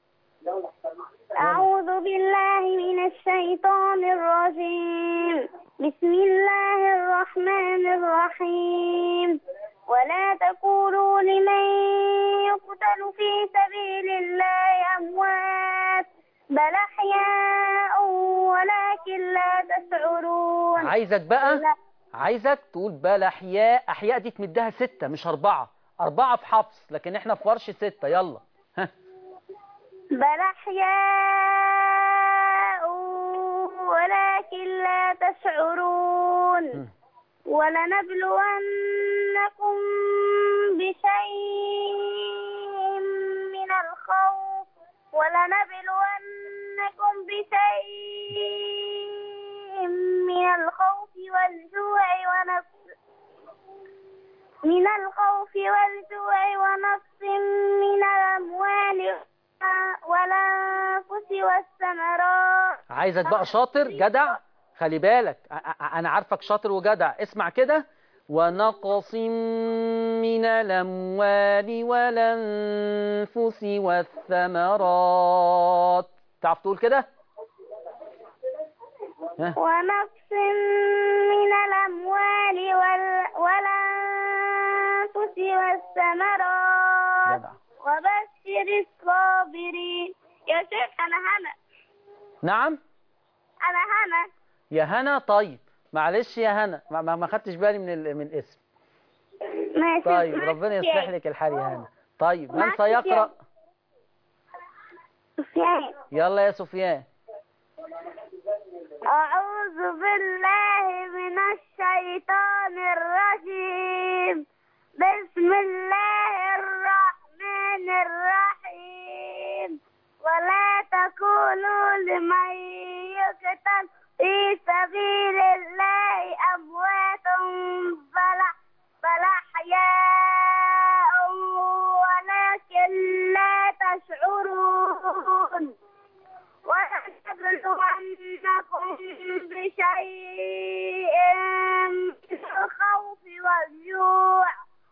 أعوذ بالله من الشيطان الرجيم بسم الله الرحمن الرحيم ولا تقولوا لمن يقتل في سبيل الله أموات بل أحياء ولكن لا تشعرون عايزك بقى عايزك تقول بل أحياء أحياء دي تمدها ستة مش أربعة أربعة في حفص لكن إحنا في ورش ستة يلا ها بل أحياء ولكن لا تشعرون مم. ولنبلونكم بشيء من الخوف ولنبلونكم بشيء من الخوف والجوع ونقص من الخوف والجوع ونقص من الأموال والأنفس والثمرات عايزك بقى شاطر جدع خلي بالك ع- ع- أنا عارفك شاطر وجدع اسمع كده ونقص من الأموال والأنفس والثمرات تعرف تقول كده ها ونقص من الأموال وال... والأنفس والثمرات جدع وبشر الصابرين يا شيخ أنا هنا نعم أنا هنا يا هنا طيب معلش يا هنا ما, ما ما خدتش بالي من ال... من الاسم ماشي طيب ربنا يصلح ماشي. لك الحال يا هنا طيب من معك سيقرأ سفيان يلا يا سفيان أعوذ بالله من الشيطان الرجيم بسم الله الرحمن الرحيم ولا تقولوا لمن يقتل في سبيل الله أموات بل بل أحياء ولكن لا تشعرون ولنبلونكم بشيء من الخوف والجوع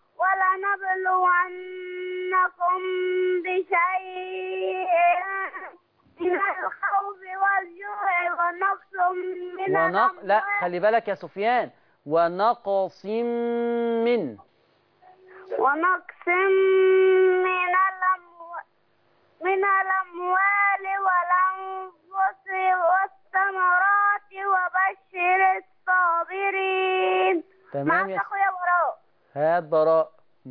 ولنبلونكم بشيء من الخوف والجوع ونقص من ونق... لا الأموال خلي بالك يا سفيان ونقص من ونقص من الأموال من الأموال والأنفس والثمرات وبشر الصابرين تمام معك يا أخويا براء هات براء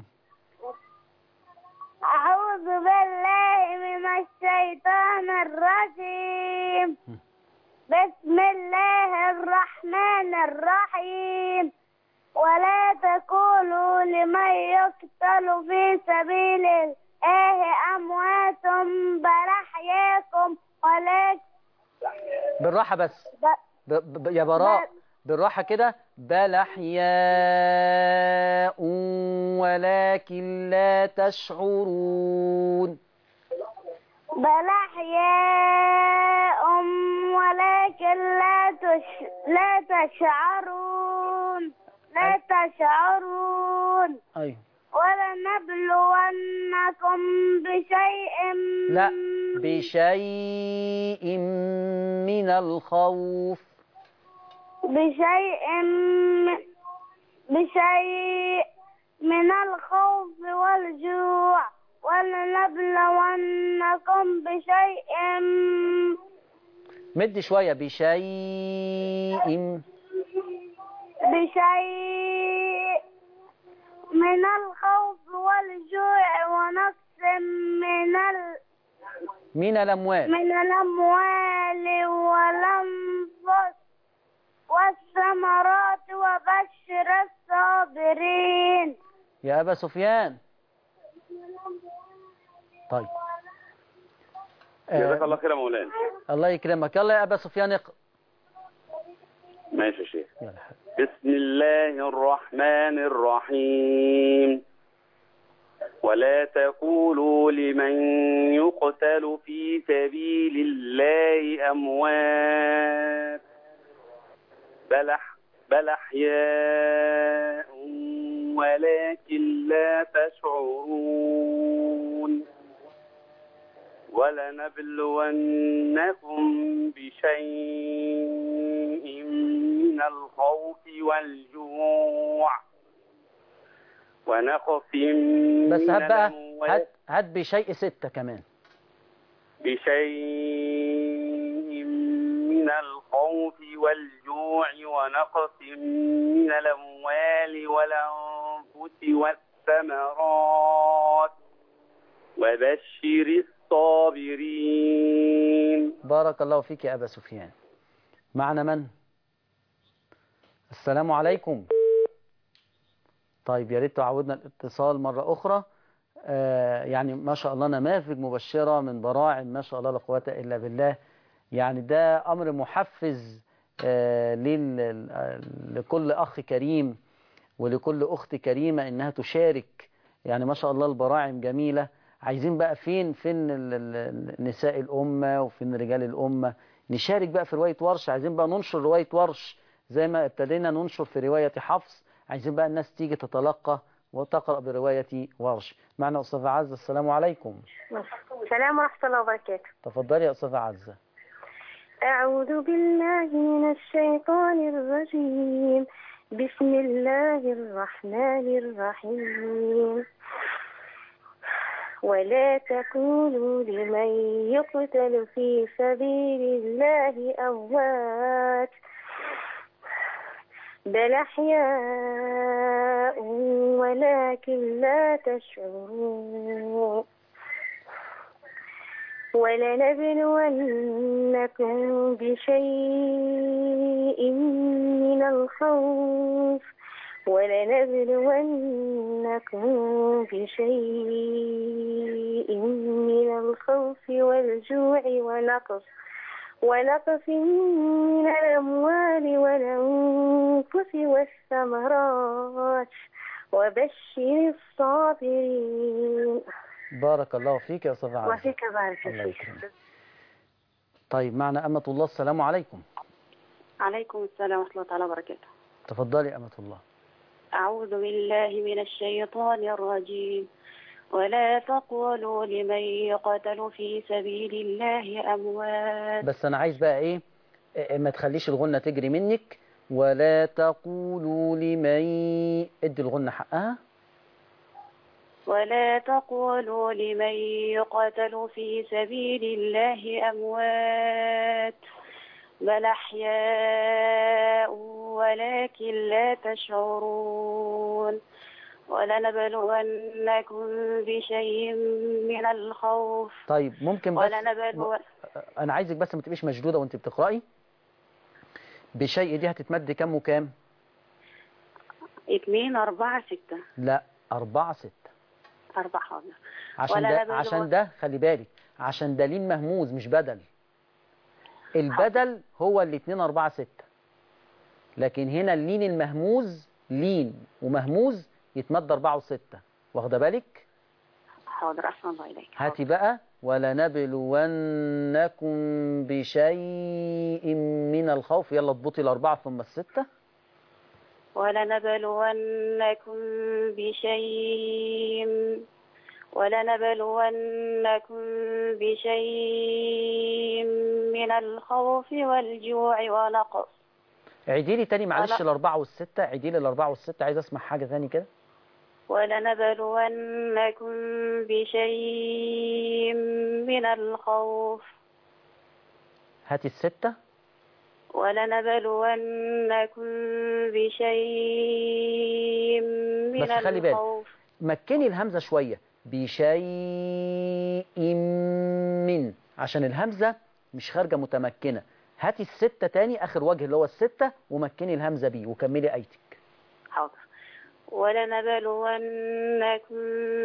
أعوذ بالله من الشيطان الرجيم بسم الله الرحمن الرحيم ولا تقولوا لمن يقتل في سبيل الله أموات بل أحياكم ولكن بالراحة بس ب... ب... يا براء بالراحة كده بل أحياء ولكن لا تشعرون بل أحياء تش... لا تشعرون لا تشعرون أيوه ولنبلونكم بشيء لا بشيء من الخوف بشيء م- بشيء من الخوف والجوع ولنبلونكم بشيء مد شوية بشيء بشيء من الخوف والجوع ونقص من ال... من الأموال من الأموال والأنفس والثمرات وبشر الصابرين يا أبا سفيان طيب جزاك آه الله خير يا مولانا الله يكرمك يلا يا أبا سفيان اقرأ ماشي يا شيخ يلا حبيبي. بسم الله الرحمن الرحيم ولا تقولوا لمن يقتل في سبيل الله أموات بل أح- بل أحياء ولكن لا تشعرون ولنبلونكم بشيء من الخوف والجوع ونقص بس من هات بقى الأموال هات هات بشيء ستة كمان بشيء من الخوف والجوع ونقص من الأموال والأنفس والثمرات وبشر الصابرين بارك الله فيك يا أبا سفيان معنا من السلام عليكم طيب يا ريت تعودنا الاتصال مرة أخرى آه يعني ما شاء الله نماذج مبشرة من براعم ما شاء الله لا قوة إلا بالله يعني ده أمر محفز آه لل- لكل أخ كريم ولكل أخت كريمة إنها تشارك يعني ما شاء الله البراعم جميلة عايزين بقى فين فين ال- ال- نساء الأمة وفين رجال الأمة نشارك بقى في رواية ورش عايزين بقى ننشر رواية ورش زي ما ابتدينا ننشر في رواية حفص عايزين بقى الناس تيجي تتلقى وتقرأ برواية ورش معنا أستاذة عزة السلام عليكم السلام ورحمة الله وبركاته تفضلي يا أستاذة عزة أعوذ بالله من الشيطان الرجيم بسم الله الرحمن الرحيم ولا تقولوا لمن يقتل في سبيل الله أموات بل أحياء ولكن لا تشعرون ولنبلونكم بشيء من الخوف ولنبلونكم بشيء من الخوف والجوع ونقص ونقص من الأموال والأنفس والثمرات وبشر الصابرين بارك الله فيك يا أستاذة عزة وفيك بارك الله فيك يكرمك طيب معنا أمة الله السلام عليكم عليكم السلام ورحمة الله تعالى وبركاته تفضلي أمة الله أعوذ بالله من الشيطان الرجيم ولا تقولوا لمن يقتل في سبيل الله أموات بس أنا عايز بقى إيه إيه، ما تخليش الغنة تجري منك ولا تقولوا لمن ادي الغنة حقها ولا تقولوا لمن يقتل في سبيل الله أموات بل أحياء ولكن لا تشعرون ولنبلونكم بشيء من الخوف طيب ممكن بس ولنبلو أنا عايزك بس ما تبقيش مشدودة وأنت بتقرأي بشيء دي هتتمد كام وكام اتنين أربعة ستة لا أربعة ستة أربعة حاضر عشان ولا ده نبلو- عشان ده خلي بالك عشان ده لين مهموز مش بدل البدل هو اللي 2 4 6 لكن هنا اللين المهموز لين ومهموز يتمد 4 و6 واخده بالك حاضر أحسن الله إليك هاتي بقى ولنبلونكم بشيء من الخوف يلا اضبطي الأربعة ثم الستة ولنبلونكم بشيء ولنبلونكم بشيء من الخوف والجوع ونقص عيدي لي تاني معلش ولا- الأربعة والستة عيدي لي الأربعة والستة عايز أسمع حاجة تاني كده ولنبلونكم بشيء من الخوف هاتي الستة ولنبلونكم بشيء من بس خلي بالك. الخوف مكني الهمزة شوية بشيء من عشان الهمزة مش خارجة متمكنة هاتي الستة تاني آخر وجه اللي هو الستة ومكني الهمزة بيه وكملي آيتك حاضر ولنبلونكم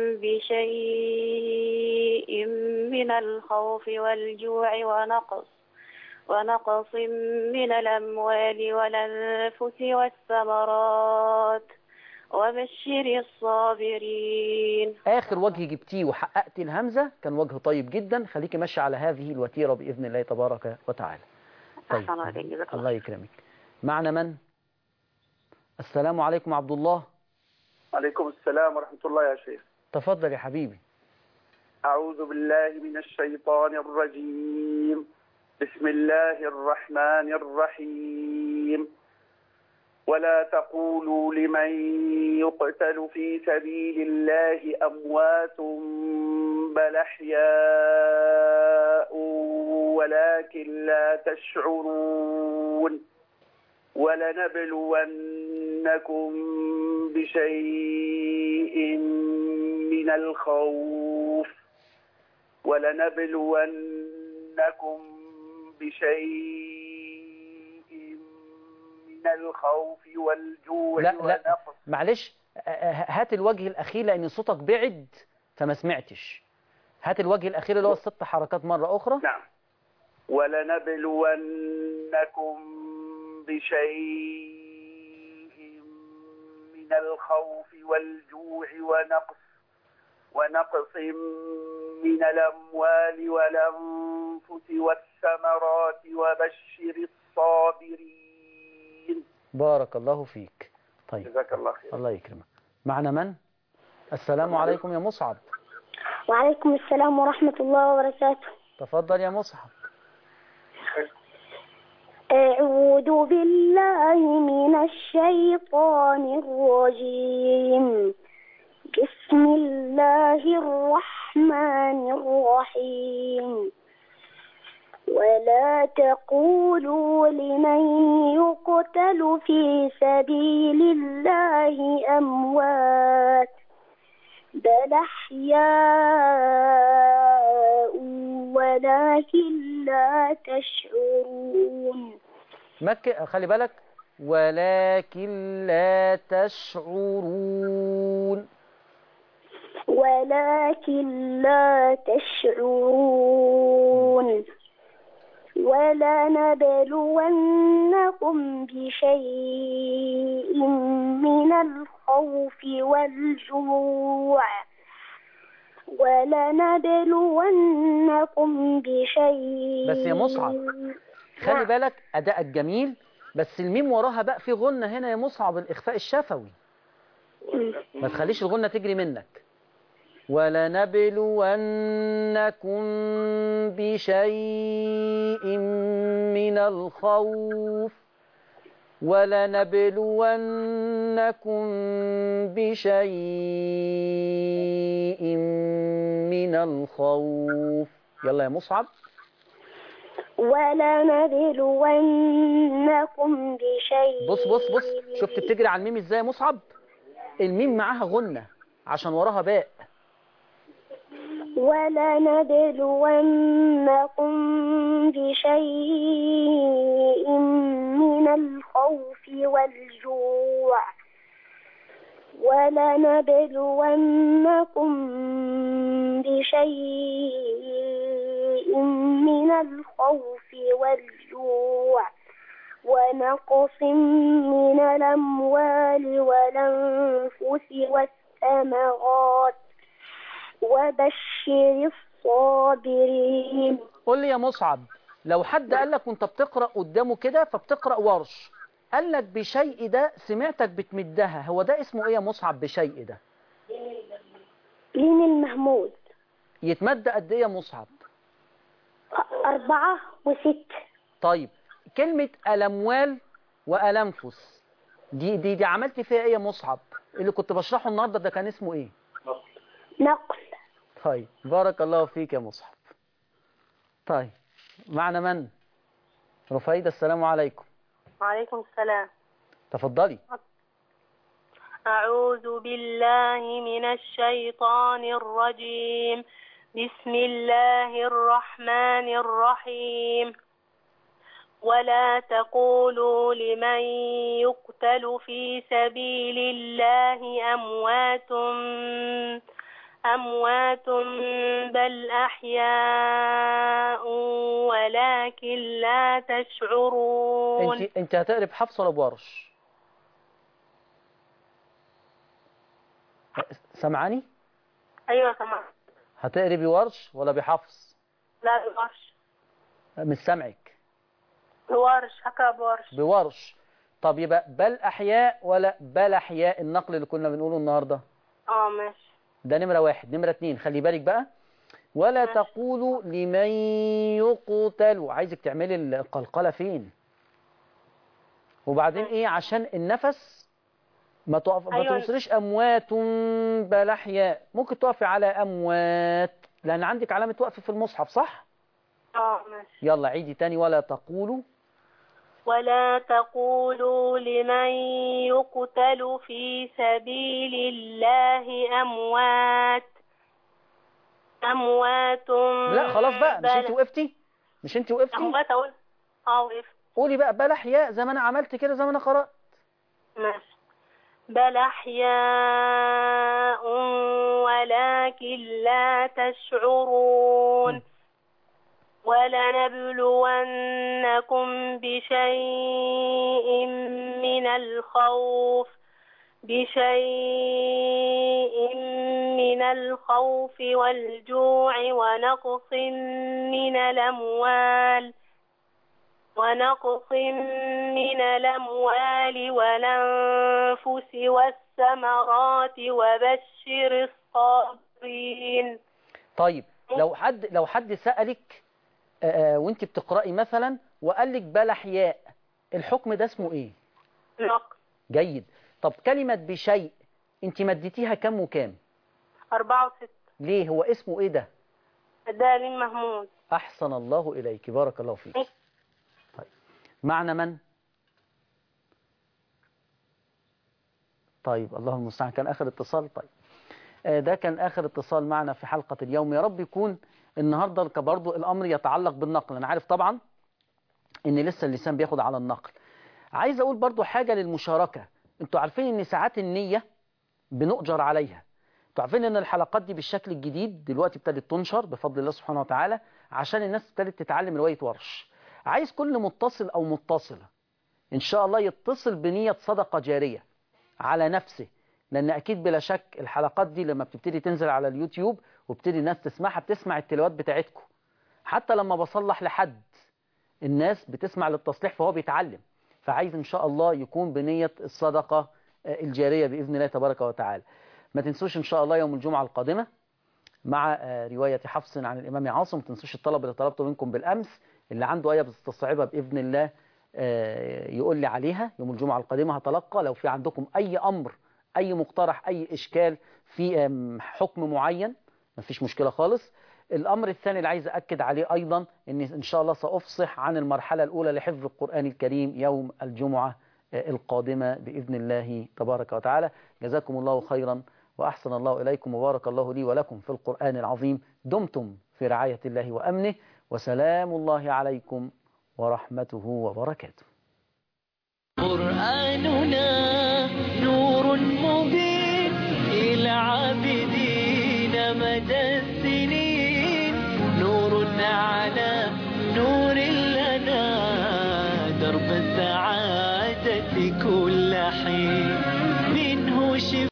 بشيء من الخوف والجوع ونقص ونقص من الأموال والأنفس والثمرات وبشر الصابرين آخر وجه جبتيه وحققتي الهمزة كان وجه طيب جدا خليكي ماشية على هذه الوتيرة بإذن الله تبارك وتعالى طيب أحسن عليك جزاك الله الله يكرمك معنا من السلام عليكم عبد الله عليكم السلام ورحمة الله يا شيخ تفضل يا حبيبي أعوذ بالله من الشيطان الرجيم بسم الله الرحمن الرحيم ولا تقولوا لمن يقتل في سبيل الله أموات بل أحياء ولكن لا تشعرون ولنبلونكم بشيء من الخوف ولنبلونكم بشيء من الخوف والجوع لا لا ونقص معلش آه، آه، هات الوجه الأخير لأن صوتك بعد فما سمعتش هات الوجه الأخير اللي هو الست حركات مرة أخرى نعم ولنبلونكم بشيء من الخوف والجوع ونقص ونقص من الأموال والأنفس والثمرات وبشر الصابرين بارك الله فيك طيب جزاك الله خير الله يكرمك معنا من السلام عليكم يا مصعب وعليكم السلام ورحمة الله وبركاته تفضل يا مصعب أعوذ بالله من الشيطان الرجيم بسم الله الرحمن الرحيم ولا تقولوا لمن يقتل في سبيل الله أموات بل أحياء ولكن لا تشعرون مك خلي بالك ولكن لا تشعرون ولكن لا تشعرون ولنبلونكم بشيء من الخوف والجوع ولنبلونكم بشيء بس يا مصعب خلي بالك أدائك جميل بس الميم وراها بقى في غنة هنا يا مصعب الإخفاء الشفوي ما تخليش الغنة تجري منك ولنبلونكم بشيء من الخوف ولنبلونكم بشيء من الخوف يلا يا مصعب ولنبلونكم بشيء بص بص بص شفت بتجري على الميم ازاي يا مصعب الميم معاها غنة عشان وراها باء ولنبلونكم بشيء من الخوف والجوع ولنبلونكم بشيء من الخوف والجوع ونقص من الأموال والأنفس والثمرات وبشر الصابرين قول لي يا مصعب لو حد قال لك وانت بتقرأ قدامه كده فبتقرأ ورش قال لك بشيء ده سمعتك بتمدها هو ده اسمه ايه يا مصعب بشيء ده لين المهمود يتمد قد ايه يا مصعب أربعة وست طيب كلمة الأموال وألنفس دي دي دي عملت فيها ايه يا مصعب اللي كنت بشرحه النهارده ده كان اسمه ايه نقل طيب بارك الله فيك يا مصعب طيب معنا من رفيدة السلام عليكم وعليكم السلام تفضلي أعوذ بالله من الشيطان الرجيم بسم الله الرحمن الرحيم ولا تقولوا لمن يقتل في سبيل الله أموات أموات بل أحياء ولكن لا تشعرون انت انت هتقرب حفص ولا بورش سمعاني أيوة سمعت هتقربي ورش ولا بحفص لا بورش مش سامعك بورش هكا بورش بورش طب يبقى بل احياء ولا بل احياء النقل اللي كنا بنقوله النهارده اه ماشي ده نمرة واحد نمرة اتنين خلي بالك بقى ولا تقولوا لمن يقتل عايزك تعملي القلقلة فين وبعدين ايه عشان النفس ما تقف ما أيوة. توصليش اموات بل احياء ممكن تقفي على اموات لان عندك علامة وقف في المصحف صح اه ماشي يلا عيدي تاني ولا تقولوا ولا تقولوا لمن يقتل في سبيل الله أموات أموات لا خلاص بقى مش بل- انت وقفتي مش انت وقفتي أموات أقول اه وقفت قولي بقى بل احياء زي ما انا عملت كده زي ما انا قرأت ماشي بل أحياء ولكن لا تشعرون ولنبلونكم بشيء من الخوف بشيء من الخوف والجوع ونقص من الأموال ونقص من الأموال والأنفس والثمرات وبشر الصابرين طيب لو حد لو حد سألك آه، آه، وانت بتقرأي مثلا وقال لك بل احياء الحكم ده اسمه ايه نقص جيد طب كلمة بشيء انت مديتيها كم وكام أربعة وستة ليه هو اسمه ايه ده ده لين محمود احسن الله اليك بارك الله فيك طيب معنى من طيب الله المستعان كان اخر اتصال طيب آه، ده كان اخر اتصال معنا في حلقة اليوم يا رب يكون النهاردة برضو الامر يتعلق بالنقل انا عارف طبعا ان لسه اللسان بياخد على النقل عايز اقول برضو حاجة للمشاركة انتوا عارفين ان ساعات النية بنؤجر عليها انتوا عارفين ان الحلقات دي بالشكل الجديد دلوقتي ابتدت تنشر بفضل الله سبحانه وتعالى عشان الناس ابتدت تتعلم رواية ورش عايز كل متصل او متصلة ان شاء الله يتصل بنية صدقة جارية على نفسه لان اكيد بلا شك الحلقات دي لما بتبتدي تنزل على اليوتيوب وبتدي الناس تسمعها بتسمع التلاوات بتاعتكم حتى لما بصلح لحد الناس بتسمع للتصليح فهو بيتعلم فعايز ان شاء الله يكون بنية الصدقة آه، الجارية بإذن الله تبارك وتعالى ما تنسوش ان شاء الله يوم الجمعة القادمة مع آه، رواية حفص عن الإمام عاصم ما تنسوش الطلب اللي طلبته منكم بالأمس اللي عنده آية بتستصعبها بإذن الله آه، يقول لي عليها يوم الجمعة القادمة هتلقى لو في عندكم أي أمر أي مقترح أي إشكال في آم، حكم معين مفيش مشكلة خالص الأمر الثاني اللي عايز أكد عليه أيضا أن إن شاء الله سأفصح عن المرحلة الأولى لحفظ القرآن الكريم يوم الجمعة آه، القادمة بإذن الله تبارك وتعالى جزاكم الله خيرا وأحسن الله إليكم وبارك الله لي ولكم في القرآن العظيم دمتم في رعاية الله وأمنه وسلام الله عليكم ورحمته وبركاته قرآننا نور مبين إلى عابدين مدى السنين نور على